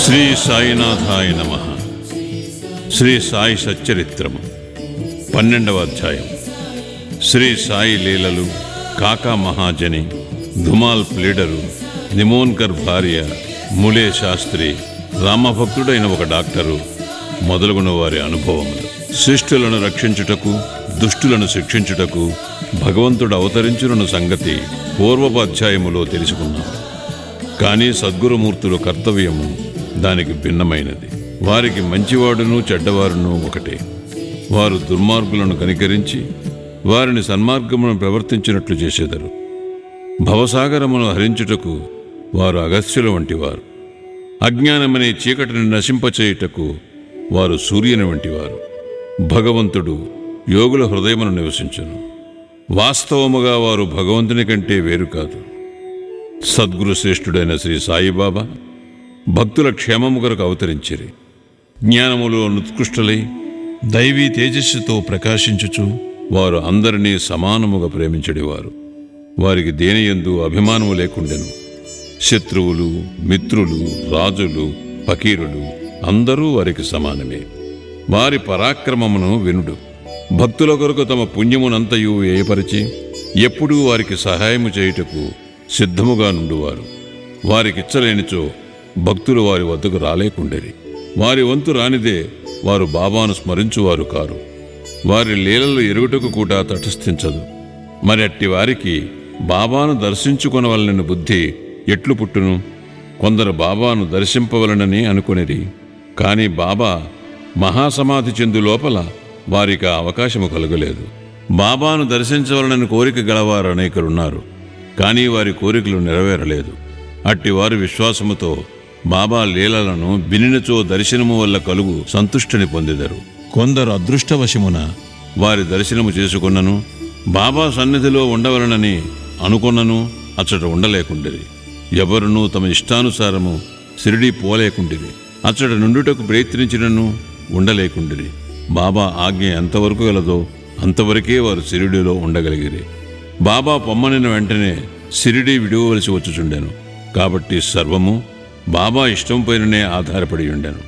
శ్రీ సాయినాథాయ నమ శ్రీ సాయి సచ్చరిత్రము పన్నెండవ అధ్యాయం శ్రీ సాయి లీలలు కాకా మహాజని ధుమాల్ ప్లీడరు నిమోన్కర్ భార్య ములే శాస్త్రి రామభక్తుడైన ఒక డాక్టరు మొదలుగున వారి అనుభవములు శిష్టులను రక్షించుటకు దుష్టులను శిక్షించుటకు భగవంతుడు అవతరించున్న సంగతి పూర్వపు అధ్యాయములో తెలుసుకున్నాం కానీ సద్గురుమూర్తుల కర్తవ్యము దానికి భిన్నమైనది వారికి మంచివాడును చెడ్డవారును ఒకటే వారు దుర్మార్గులను కనికరించి వారిని సన్మార్గమును ప్రవర్తించినట్లు చేసేదరు భవసాగరమును హరించుటకు వారు అగస్త్యుల వంటివారు అజ్ఞానమనే చీకటిని నశింపచేయుటకు వారు సూర్యుని వంటివారు భగవంతుడు యోగుల హృదయమును నివసించును వాస్తవముగా వారు భగవంతుని కంటే వేరు కాదు సద్గురు శ్రేష్ఠుడైన శ్రీ సాయిబాబా భక్తుల క్షేమము కొరకు అవతరించిరి జ్ఞానములో ఉత్కృష్టలై దైవీ తేజస్సుతో ప్రకాశించుచు వారు అందరినీ సమానముగా ప్రేమించడివారు వారికి దేనియందు అభిమానము లేకుండెను శత్రువులు మిత్రులు రాజులు ఫకీరులు అందరూ వారికి సమానమే వారి పరాక్రమమును వినుడు భక్తుల కొరకు తమ పుణ్యమునంతయు ఏయపరిచి ఎప్పుడూ వారికి సహాయము చేయుటకు సిద్ధముగా నుండువారు వారికిచ్చలేనిచో భక్తులు వారి వద్దకు రాలేకుండేరి వారి వంతు రానిదే వారు బాబాను స్మరించువారు కారు వారి లీలలు ఎరుగుటకు కూడా తటస్థించదు మరి అట్టి వారికి బాబాను దర్శించుకొనవలనని బుద్ధి ఎట్లు పుట్టును కొందరు బాబాను దర్శింపవలనని అనుకునేది కానీ బాబా మహాసమాధి చెందు లోపల వారికి ఆ అవకాశము కలగలేదు బాబాను దర్శించవలనని కోరిక గలవారు అనేకరున్నారు కానీ వారి కోరికలు నెరవేరలేదు అట్టి వారి విశ్వాసముతో బాబా లీలలను వినినచో దర్శనము వల్ల కలుగు సంతుష్టిని పొందెదరు కొందరు అదృష్టవశమున వారి దర్శనము చేసుకున్నను బాబా సన్నిధిలో ఉండవలనని అనుకున్నను అచ్చట ఉండలేకుండిరి ఎవరునూ తమ ఇష్టానుసారము సిరిడి పోలేకుండిరి అచ్చట నుండుటకు ప్రయత్నించినను ఉండలేకుండిరి బాబా ఆజ్ఞ ఎంతవరకు గలదో అంతవరకే వారు సిరిడిలో ఉండగలిగిరి బాబా పొమ్మనిన వెంటనే సిరిడి విడువవలసి వచ్చుచుండెను కాబట్టి సర్వము బాబా ఇష్టం పైననే ఆధారపడి ఉండెను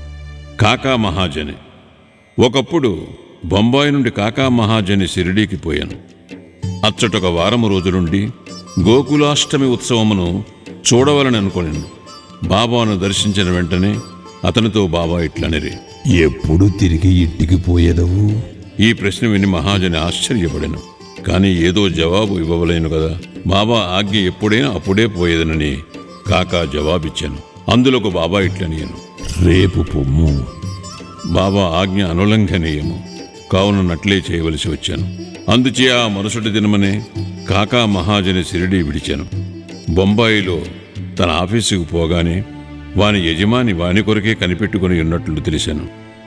కాకా మహాజని ఒకప్పుడు బొంబాయి నుండి కాకా మహాజని సిరిడీకి పోయాను అచ్చటొక వారము రోజులుండి గోకులాష్టమి ఉత్సవమును చూడవలని అనుకొనిను బాబాను దర్శించిన వెంటనే అతనితో బాబా ఇట్లనిరి ఎప్పుడు తిరిగి ఇంటికి పోయేదవు ఈ ప్రశ్న విని మహాజని ఆశ్చర్యపడెను కానీ ఏదో జవాబు ఇవ్వవలేను కదా బాబా ఆజ్ఞ ఎప్పుడైనా అప్పుడే పోయేదనని కాకా జవాబిచ్చాను అందులోకి బాబా ఇట్లనియను రేపు పొమ్ము బాబా ఆజ్ఞ అనులంఘనీయము కావున నట్లే చేయవలసి వచ్చాను అందుచే ఆ మరుసటి దినమనే కాకా మహాజని సిరిడి విడిచాను బొంబాయిలో తన ఆఫీసుకు పోగానే వాని యజమాని వాని కొరకే కనిపెట్టుకుని ఉన్నట్లు తెలిసాను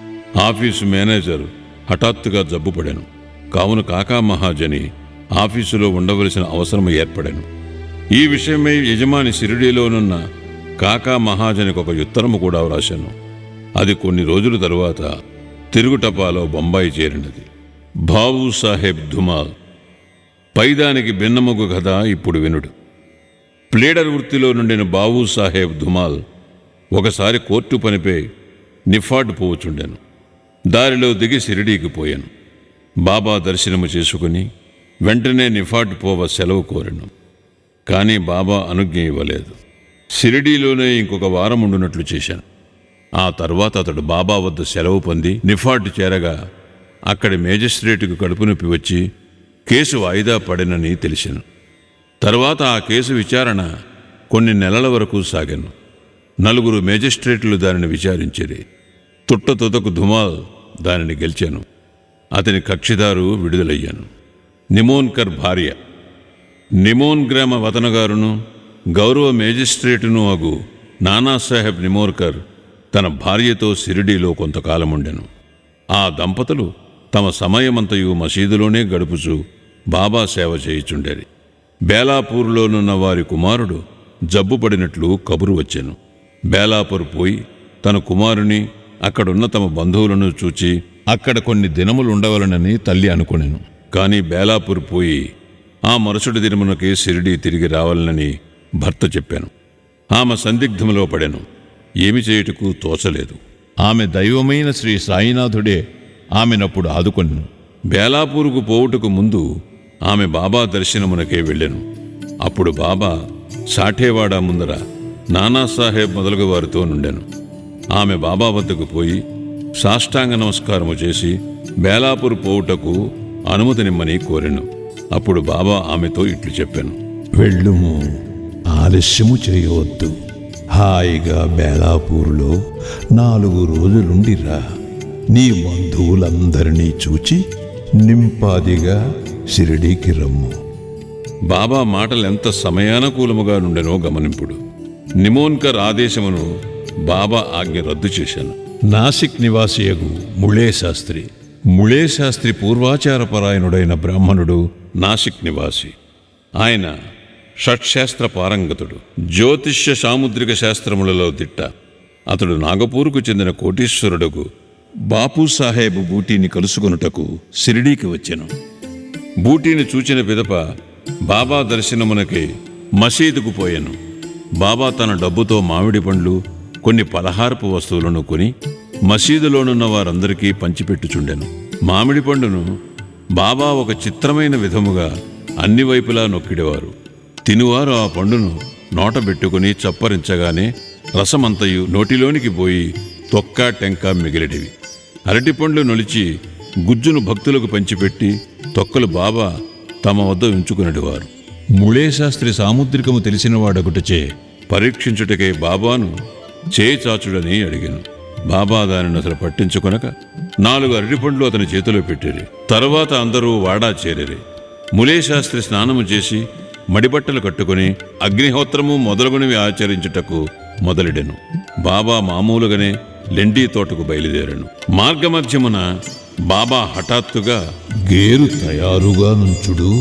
ఆఫీసు మేనేజర్ హఠాత్తుగా జబ్బుపడాను కావున కాకా మహాజని ఆఫీసులో ఉండవలసిన అవసరం ఏర్పడాను ఈ విషయమై యజమాని సిరిడీలోనున్న కాకా మహాజనికి ఒక ఉత్తరము కూడా వ్రాశాను అది కొన్ని రోజుల తరువాత తిరుగుటపాలో బొంబాయి చేరినది బాబు సాహెబ్ ధుమాల్ పైదానికి భిన్నముగు కథ ఇప్పుడు వినుడు ప్లేడర్ వృత్తిలో నుండిన బాబు సాహెబ్ ధుమాల్ ఒకసారి కోర్టు పనిపై నిఫాడ్ పోవచుండెను దారిలో దిగి సిరిడీకి పోయాను బాబా దర్శనము చేసుకుని వెంటనే నిఫాడ్ పోవ సెలవు కోరెను కానీ బాబా అనుజ్ఞ ఇవ్వలేదు షిరిడీలోనే ఇంకొక వారం ఉండునట్లు చేశాను ఆ తర్వాత అతడు బాబా వద్ద సెలవు పొంది నిఫాడ్ చేరగా అక్కడి మేజిస్ట్రేటుకు కడుపు నొప్పి వచ్చి కేసు వాయిదా పడినని తెలిసాను తర్వాత ఆ కేసు విచారణ కొన్ని నెలల వరకు సాగాను నలుగురు మేజిస్ట్రేట్లు దానిని విచారించిరి తుట్ట తుదకు ధుమాల్ దానిని గెలిచాను అతని కక్షిదారు విడుదలయ్యాను నిమోన్కర్ భార్య నిమోన్ గ్రామ వతనగారును గౌరవ మేజిస్ట్రేటును అగు నానాసాహెబ్ నిమోర్కర్ తన భార్యతో సిరిడీలో కొంతకాలముండెను ఆ దంపతులు తమ సమయమంతయు మసీదులోనే గడుపుచు బాబా సేవ చేయుచుండేది బేలాపూర్లోనున్న వారి కుమారుడు జబ్బుపడినట్లు కబురు వచ్చెను బేలాపూర్ పోయి తన కుమారుని అక్కడున్న తమ బంధువులను చూచి అక్కడ కొన్ని దినములు ఉండవలనని తల్లి అనుకొనెను కాని బేలాపూర్ పోయి ఆ మరుసటి దినమునకే షిరిడీ తిరిగి రావాలనని భర్త చెప్పాను ఆమె సందిగ్ధములో పడెను ఏమి చేయుటకు తోచలేదు ఆమె దైవమైన శ్రీ సాయినాథుడే ఆమెనప్పుడు ఆదుకొను బేలాపూరుకు పోవుటకు ముందు ఆమె బాబా దర్శనమునకే వెళ్ళెను అప్పుడు బాబా సాఠేవాడ ముందర నానాసాహెబ్ మొదలగు వారితో నుండెను ఆమె బాబా వద్దకు పోయి సాష్టాంగ నమస్కారము చేసి బేలాపూర్ పోవుటకు అనుమతినిమ్మని కోరెను అప్పుడు బాబా ఆమెతో ఇట్లు చెప్పాను వెళ్ళుము ఆలస్యము చేయవద్దు హాయిగా బేలాపూర్లో నాలుగు రోజులుండిరా నీ బంధువులందరినీ చూచి నింపాదిగా షిరిడీకి రమ్ము బాబా మాటలు ఎంత సమయానుకూలముగా నుండెనో గమనింపుడు నిమోన్కర్ ఆదేశమును బాబా ఆజ్ఞ రద్దు చేశాను నాసిక్ నివాసియగు ముళే శాస్త్రి ముళే శాస్త్రి పూర్వాచారపరాయణుడైన బ్రాహ్మణుడు నాసిక్ నివాసి ఆయన షట్శాస్త్ర పారంగతుడు జ్యోతిష్య సాముద్రిక శాస్త్రములలో దిట్ట అతడు నాగపూర్కు చెందిన కోటీశ్వరుడుకు బాపు సాహెబ్ బూటీని కలుసుకొనుటకు షిరిడీకి వచ్చెను బూటీని చూచిన పిదప బాబా దర్శనమునకి మసీదుకు పోయాను బాబా తన డబ్బుతో మామిడి పండ్లు కొన్ని పలహారపు వస్తువులను కొని మసీదులోనున్న వారందరికీ పంచిపెట్టుచుండెను మామిడి పండును బాబా ఒక చిత్రమైన విధముగా అన్ని వైపులా నొక్కిడేవారు తినువారు ఆ పండును నోట పెట్టుకుని చప్పరించగానే రసమంతయు నోటిలోనికి పోయి తొక్క టెంక మిగిలిడివి అరటి పండ్లు నొలిచి గుజ్జును భక్తులకు పంచిపెట్టి తొక్కలు బాబా తమ వద్ద ఉంచుకునేవారు ముళే శాస్త్రి సాముద్రికము తెలిసినవాడొకటిచే పరీక్షించుటకై బాబాను చేచాచుడని అడిగాను బాబా దానిని అసలు పట్టించుకొనక నాలుగు అరటిపండ్లు అతని చేతిలో పెట్టిరి తరువాత అందరూ వాడా చేరిరి ములే శాస్త్రి స్నానము చేసి మడిబట్టలు కట్టుకుని అగ్నిహోత్రము మొదలగునవి ఆచరించుటకు మొదలెడెను బాబా మామూలుగానే లెండీ తోటకు బయలుదేరాను మార్గమధ్యమున బాబా హఠాత్తుగా గేరు తయారుగా నుంచుడు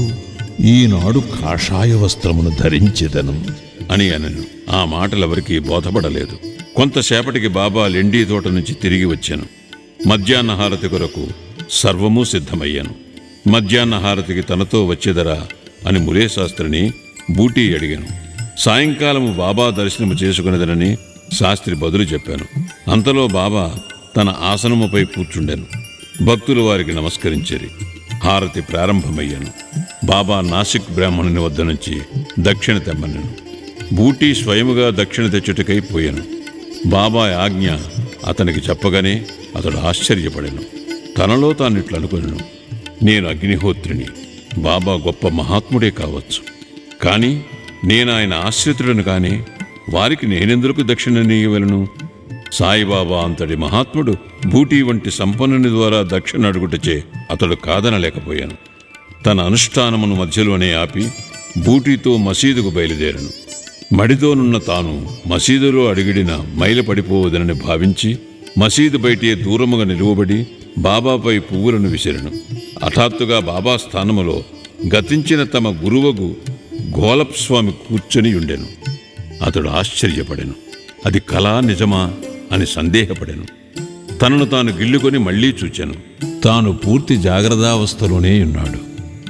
ఈనాడు కాషాయ వస్త్రమును ధరించెదను అని అనను ఆ మాటలెవరికీ బోధపడలేదు కొంతసేపటికి బాబా లెండీ తోట నుంచి తిరిగి వచ్చాను మధ్యాహ్న హారతి కొరకు సర్వము సిద్ధమయ్యాను మధ్యాహ్న హారతికి తనతో వచ్చేదరా అని ములే శాస్త్రిని బూటీ అడిగాను సాయంకాలము బాబా దర్శనము చేసుకునేదనని శాస్త్రి బదులు చెప్పాను అంతలో బాబా తన ఆసనముపై కూర్చుండెను భక్తులు వారికి నమస్కరించారు హారతి ప్రారంభమయ్యాను బాబా నాసిక్ బ్రాహ్మణుని వద్ద నుంచి దక్షిణ తెమ్మనను బూటీ స్వయముగా దక్షిణ తెచ్చుటకై పోయాను బాబా ఆజ్ఞ అతనికి చెప్పగానే అతడు ఆశ్చర్యపడెను తనలో తాను అనుకున్నాను నేను అగ్నిహోత్రిని బాబా గొప్ప మహాత్ముడే కావచ్చు కానీ నేను ఆయన ఆశ్రితుడను కానీ వారికి నేనెందుకు దక్షిణ నీయవలను సాయిబాబా అంతటి మహాత్ముడు బూటీ వంటి సంపన్నుని ద్వారా దక్షిణ అడుగుటచే అతడు కాదనలేకపోయాను తన అనుష్ఠానమును మధ్యలోనే ఆపి బూటీతో మసీదుకు బయలుదేరను మడితోనున్న తాను మసీదులో అడిగిడిన మైల పడిపోవదనని భావించి మసీదు బయటే దూరముగా నిలువబడి బాబాపై పువ్వులను విసిరెను హఠాత్తుగా బాబా స్థానములో గతించిన తమ గురువగు గోలప్ స్వామి కూర్చొని ఉండెను అతడు ఆశ్చర్యపడెను అది కళా నిజమా అని సందేహపడెను తనను తాను గిల్లుకొని మళ్ళీ చూచాను తాను పూర్తి జాగ్రత్తావస్థలోనే ఉన్నాడు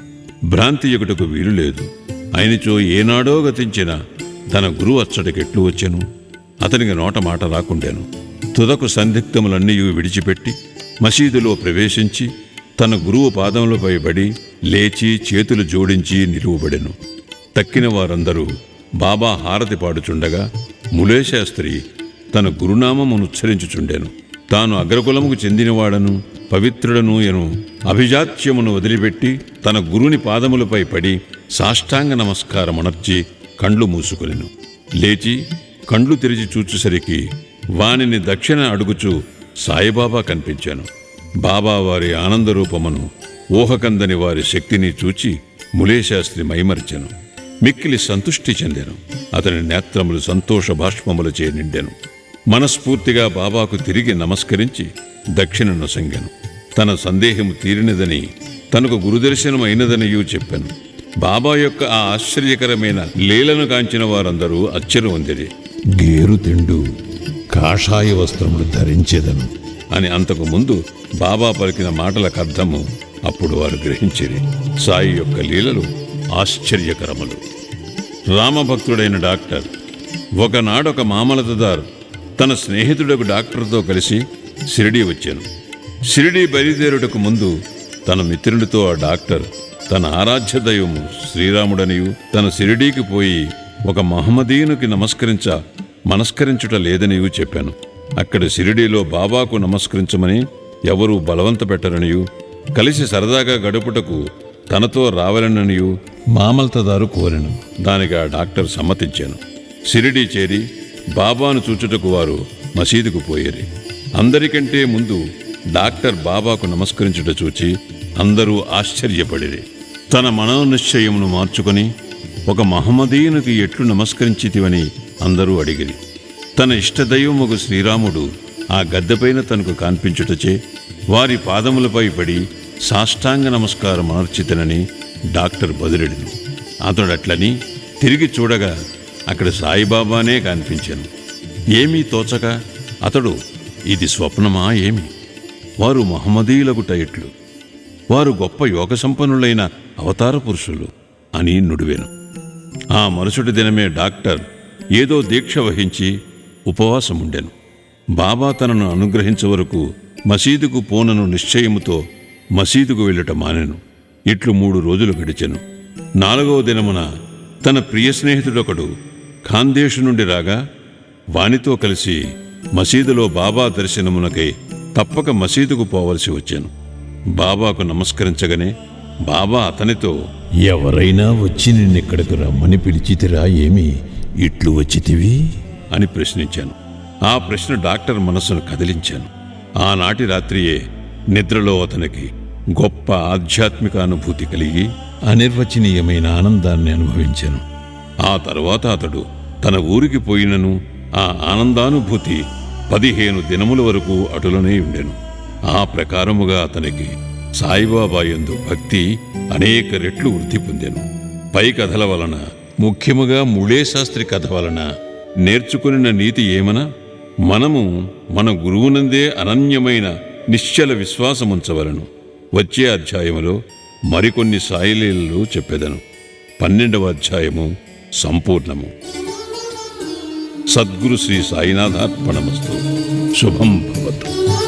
భ్రాంతి ఎగుటకు వీలు లేదు ఆయనచో ఏనాడో గతించిన తన గురువు అచ్చటికెట్లు వచ్చెను అతనికి నోట మాట రాకుండాను తుదకు సందిగ్ధములన్నీ విడిచిపెట్టి మసీదులో ప్రవేశించి తన గురువు పాదములపై పడి లేచి చేతులు జోడించి నిలువబడెను తక్కిన వారందరూ బాబా హారతి పాడుచుండగా ములేశాస్త్రి తన గురునామమును ఉచ్చరించుచుండెను తాను అగ్రకులముకు చెందినవాడను పవిత్రుడను ఎను అభిజాత్యమును వదిలిపెట్టి తన గురుని పాదములపై పడి సాష్టాంగ నమస్కారమునర్చి కండ్లు మూసుకొనెను లేచి కండ్లు తెరిచి చూచుసరికి వానిని దక్షిణ అడుగుచూ సాయిబాబా కనిపించాను బాబా వారి ఆనందరూపమును ఊహకందని వారి శక్తిని చూచి ములేశాస్త్రి మైమరిచెను మిక్కిలి సంతుష్టి చెందెను అతని నేత్రములు సంతోష భాష్మములచే నిండెను మనస్ఫూర్తిగా బాబాకు తిరిగి నమస్కరించి దక్షిణ నొసంగెను తన సందేహము తీరినదని తనకు గురుదర్శనం అయినదనియూ చెప్పాను బాబా యొక్క ఆ ఆశ్చర్యకరమైన లీలను కాంచిన వారందరూ అచ్చరు వందిరి గేరు తిండు కాషాయ వస్త్రములు ధరించెదను అని అంతకు ముందు బాబా పలికిన మాటలకు అర్థము అప్పుడు వారు గ్రహించిరి సాయి యొక్క లీలలు ఆశ్చర్యకరములు రామభక్తుడైన డాక్టర్ ఒకనాడొక మామలతదార్ తన స్నేహితుడకు డాక్టర్తో కలిసి షిరిడీ వచ్చాను షిరిడీ బయలుదేరుటకు ముందు తన మిత్రుడితో ఆ డాక్టర్ తన ఆరాధ్య దైవము శ్రీరాముడనియు తన షిరిడీకి పోయి ఒక మహమ్మదీయునికి నమస్కరించ మనస్కరించుట లేదనియు చెప్పాను అక్కడ షిరిడీలో బాబాకు నమస్కరించమని ఎవరూ బలవంత పెట్టరనియు కలిసి సరదాగా గడుపుటకు తనతో రావాలననియు మామల్తదారు కోరెను దానికి ఆ డాక్టర్ సమ్మతించాను షిరిడీ చేరి బాబాను చూచుటకు వారు మసీదుకు పోయేరి అందరికంటే ముందు డాక్టర్ బాబాకు నమస్కరించుట చూచి అందరూ ఆశ్చర్యపడిరి తన మనోనిశ్చయమును మార్చుకొని ఒక మహమ్మదీయునికి ఎట్లు నమస్కరించితివని అందరూ అడిగిరి తన ఇష్టదైవముగు శ్రీరాముడు ఆ గద్దెపైన తనకు కాన్పించుటచే వారి పాదములపై పడి సాష్టాంగ నమస్కారం మార్చితనని డాక్టర్ బదులెడిను అతడట్లని తిరిగి చూడగా అక్కడ సాయిబాబానే కనిపించాను ఏమీ తోచక అతడు ఇది స్వప్నమా ఏమి వారు మహమ్మదీయులగుట ఎట్లు వారు గొప్ప యోగ సంపన్నులైన అవతార పురుషులు అని నుడివెను ఆ మరుసటి దినమే డాక్టర్ ఏదో దీక్ష వహించి ఉపవాసముండెను బాబా తనను అనుగ్రహించే వరకు మసీదుకు పోనను నిశ్చయముతో మసీదుకు వెళ్ళట మానెను ఇట్లు మూడు రోజులు గడిచెను నాలుగవ దినమున తన ప్రియ స్నేహితుడొకడు ఖాందేశు నుండి రాగా వానితో కలిసి మసీదులో బాబా దర్శనమునకై తప్పక మసీదుకు పోవలసి వచ్చాను బాబాకు నమస్కరించగానే బాబా అతనితో ఎవరైనా వచ్చి నిన్నెక్కడికి రమ్మని పిలిచితిరా ఏమి ఇట్లు వచ్చితివి అని ప్రశ్నించాను ఆ ప్రశ్న డాక్టర్ మనస్సును కదిలించాను ఆనాటి రాత్రియే నిద్రలో అతనికి గొప్ప ఆధ్యాత్మిక అనుభూతి కలిగి అనిర్వచనీయమైన ఆనందాన్ని అనుభవించాను ఆ తర్వాత అతడు తన ఊరికి పోయినను ఆ ఆనందానుభూతి పదిహేను దినముల వరకు అటులనే ఉండెను ఆ ప్రకారముగా అతనికి సాయిబాబా యందు భక్తి అనేక రెట్లు వృద్ధి పొందెను పై కథల వలన ముఖ్యముగా ముళే శాస్త్రి కథ వలన నేర్చుకున్న నీతి ఏమన మనము మన గురువునందే అనన్యమైన నిశ్చల విశ్వాసముంచవలను వచ్చే అధ్యాయములో మరికొన్ని సాయిలీలలు చెప్పెదను పన్నెండవ అధ్యాయము సంపూర్ణము సద్గురు శ్రీ సాయినాథార్పణమస్తు శుభం భవతు